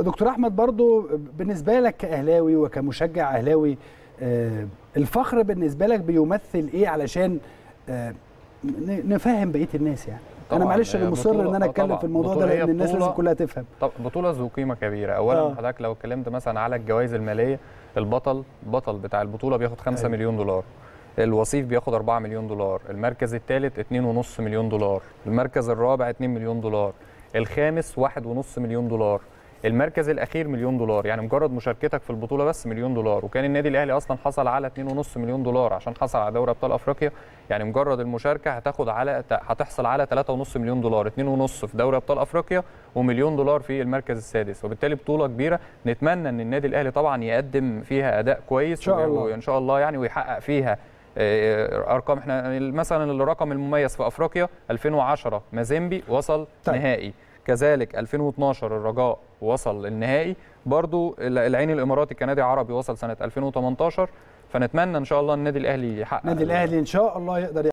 دكتور احمد برضو بالنسبه لك كاهلاوي وكمشجع اهلاوي آه، الفخر بالنسبه لك بيمثل ايه علشان آه، ن- نفهم بقيه الناس يعني انا طبعاً، معلش انا آه، مصر بطولة- ان انا آه، اتكلم طبعاً. في الموضوع ده بطولة هي لان الناس لازم بطولة- كلها تفهم طب بطوله ذو قيمه كبيره اولا آه. حضرتك لو اتكلمت مثلا على الجوائز الماليه البطل البطل بتاع البطوله بياخد 5 أيوة. مليون دولار الوصيف بياخد 4 مليون دولار المركز الثالث 2.5 مليون دولار المركز الرابع 2 مليون دولار الخامس 1.5 مليون دولار المركز الاخير مليون دولار يعني مجرد مشاركتك في البطوله بس مليون دولار وكان النادي الاهلي اصلا حصل على 2.5 مليون دولار عشان حصل على دوري ابطال افريقيا يعني مجرد المشاركه هتاخد على هتحصل على 3.5 مليون دولار 2.5 في دوري ابطال افريقيا ومليون دولار في المركز السادس وبالتالي بطوله كبيره نتمنى ان النادي الاهلي طبعا يقدم فيها اداء كويس إن شاء الله. وان شاء الله يعني ويحقق فيها آه، ارقام احنا مثلا الرقم المميز في افريقيا 2010 مازيمبي وصل طيب. نهائي كذلك 2012 الرجاء وصل النهائي برضو العين الاماراتي كنادي عربي وصل سنه 2018 فنتمنى ان شاء الله النادي الاهلي يحقق النادي الاهلي ان شاء الله يقدر